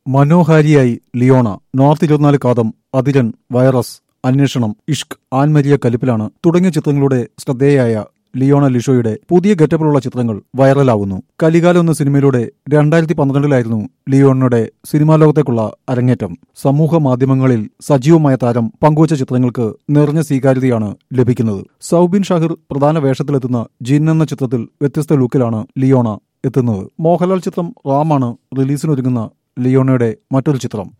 മനോഹാരിയായി Leona north ഇരുപത്തിനാല് കാതം Athiran virus അന്വേഷണം ഇഷ്ക് ആൻമരിയ കലിപ്പിലാണ് തുടങ്ങിയ ചിത്രങ്ങളുടെ ശ്രദ്ധേയായ ലിയോണ ലിഷോയുടെ പുതിയ ഗെറ്റപ്പിലുള്ള ചിത്രങ്ങൾ വൈറലാവുന്നു കലികാലം എന്ന സിനിമയിലൂടെ രണ്ടായിരത്തി പന്ത്രണ്ടിലായിരുന്നു ലിയോണയുടെ സിനിമാ ലോകത്തേക്കുള്ള അരങ്ങേറ്റം സമൂഹ മാധ്യമങ്ങളിൽ സജീവമായ താരം പങ്കുവച്ച ചിത്രങ്ങൾക്ക് നിറഞ്ഞ സ്വീകാര്യതയാണ് ലഭിക്കുന്നത് സൗബിൻ ഷാഹിർ പ്രധാന വേഷത്തിലെത്തുന്ന ജിൻ എന്ന ചിത്രത്തിൽ വ്യത്യസ്ത ലുക്കിലാണ് ലിയോണ എത്തുന്നത് മോഹൻലാൽ ചിത്രം റാമാണ് റിലീസിനൊരുങ്ങുന്ന ലിയോണയുടെ മറ്റൊരു ചിത്രം